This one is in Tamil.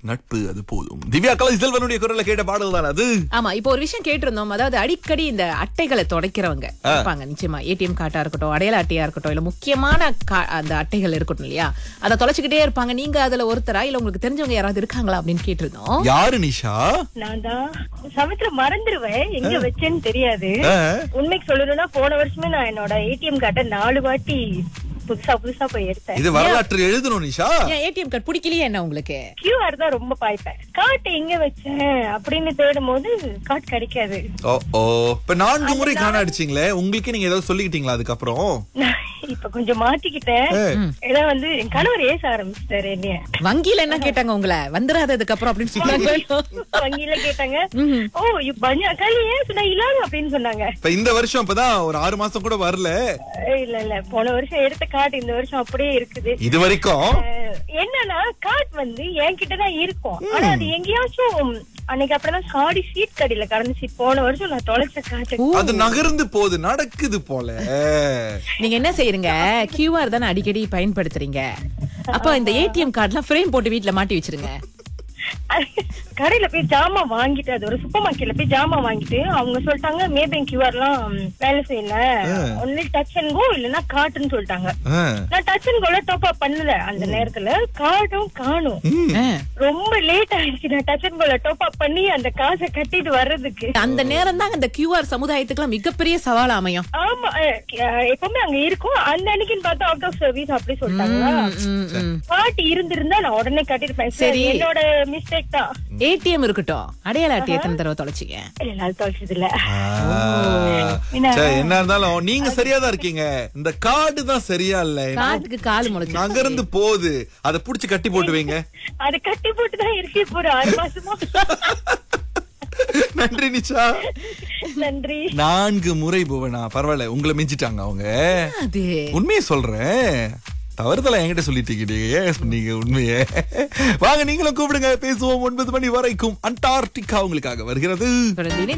நட்பு அது போதும் திவ்யா கலை செல்வனுடைய குரல்ல கேட்ட பாடல் தான் அது ஆமா இப்போ ஒரு விஷயம் கேட்டிருந்தோம் அதாவது அடிக்கடி இந்த அட்டைகளை துடைக்கிறவங்க இருப்பாங்க நிச்சயமா ஏடிஎம் கார்டா இருக்கட்டும் அடையாள அட்டையா இருக்கட்டும் இல்ல முக்கியமான கா- அந்த அட்டைகள் இருக்கட்டும் இல்லையா அதை தொலைச்சுக்கிட்டே இருப்பாங்க நீங்க அதுல ஒருத்தரா இல்ல உங்களுக்கு தெரிஞ்சவங்க யாராவது இருக்காங்களா அப்படின்னு கேட்டிருந்தோம் யாரு நிஷா நான் தான் சமயத்துல மறந்துருவேன் எங்க வச்சேன்னு தெரியாது ஆ. உண்மைக்கு சொல்லணும்னா போன வருஷமே நான் என்னோட ஏடிஎம் கார்டை நாலு வாட்டி புதுசா புதுசா போய் எடுத்தேன் இது வரலாற்று எழுதணும் நிஷா ஏன் ஏடிஎம் கார்டு பிடிக்கலையே என்ன உங்களுக்கு கியூஆர் தான் ரொம்ப பாய்ப்பேன் கார்டு எங்க வச்சேன் அப்படின்னு தேடும் போது கார்டு கிடைக்காது ஓ ஓ இப்ப நான்கு முறை காண அடிச்சீங்களே உங்களுக்கே நீங்க ஏதாவது சொல்லிக்கிட்டீங்களா அதுக்கப்புறம் நான் இப்ப கொஞ்சம் மாத்திக்கிட்டேன் ஏன்னா வந்து என் கணவர் ஏச ஆரம்பிச்சிட்டாரு என்னைய வங்கியில என்ன கேட்டாங்க உங்களை வந்துடாததுக்கு அப்புறம் அப்படின்னு சொன்னாங்க வங்கியில கேட்டாங்க ஓ பஞ்சா களி ஏன் சொன்னா இல்லாத அப்படின்னு சொன்னாங்க இப்ப இந்த வருஷம் இப்பதான் ஒரு ஆறு மாசம் கூட வரல இல்ல இல்ல போன வருஷம் எடுத்த கார்டு இந்த வருஷம் அப்படியே இருக்குது இது வரைக்கும் அஹ் என்னன்னா கார்டு வந்து என்கிட்ட தான் இருக்கும் ஆனா அது எங்கேயாச்சும் அன்னைக்கு அப்படிதான் காடி சீட் கடையில கடந்துச்சு போன வருஷம் நான் தொலைச்ச காட்டு அது நகர்ந்து போகுது நடக்குது போல நீங்க என்ன செய்யறீங்க கியூஆர் தானே அடிக்கடி பயன்படுத்துறீங்க அப்ப இந்த ஏடிஎம் கார்டுலாம் ஃப்ரேம் போட்டு வீட்ல மாட்டி வச்சிருங்க கடையில போய் ஜாமான் வாங்கிட்டு அது ஒரு சூப்பர் மார்க்கெட்ல போய் ஜாமான் வாங்கிட்டு அவங்க சொல்லிட்டாங்க மே பேங்க் கியூஆர் எல்லாம் வேலை செய்யல ஒன்லி டச் அண்ட் கோ இல்லன்னா கார்டுன்னு சொல்லிட்டாங்க ஆ. நான் touch and go top up பண்ணல அந்த நேரத்துல கார்டும் காணும் ஆ. ரொம்ப லேட் ஆயிடுச்சு நான் touch and go top up பண்ணி அந்த காசை கட்டிட்டு வர்றதுக்கு அந்த நேரம் தான் இந்த கியூஆர் சமுதாயத்துக்குலாம் மிகப்பெரிய சவால் அமையும் ஆமா அஹ், அஹ், எப்பவுமே அங்க இருக்கும் அந்த அன்னைக்குன்னு பார்த்தா அவுட் ஆஃப் சர்வீஸ் அப்படி சொல்லிட்டாங்களா ம், ம். பாட்டு இருந்திருந்தா நான் உடனே கட்டிருப்பேன் சரி சரி. என்னோட மிஸ்டேக் தான் ஏடிஎம் இருக்கட்டும் அடையாள அட்டை எத்தனை தடவை தொலைச்சிங்க இல்ல அது தொலைச்சது இல்ல ஆ. என்ன? சரி, என்ன இருந்தாலும் நீங்க சரியா தான் இருக்கீங்க இந்த கார்டு தான் சரியா இல்ல காட்டுக்கு கால் முளைச்சு நகர்ந்து போகுது அத புடிச்சு கட்டி போட்டு வைங்க அது கட்டி போட்டு தான் இருக்கு இப்போ ஒரு ஆறு மாசமா நன்றி நிஷா நன்றி நான்கு முறை புவனா பரவாயில்ல உங்களை மிஞ்சிட்டாங்க அவங்க அது உண்மையை சொல்றேன் தவறுதலா என்கிட்ட சொல்லிட்டீங்க ஏன் சொன்னீங்க உண்மையே வாங்க நீங்களும் கூப்பிடுங்க பேசுவோம் ஒன்பது மணி வரைக்கும் அண்டார்டிகா உங்களுக்காக வருகிறது தொடர்ந்து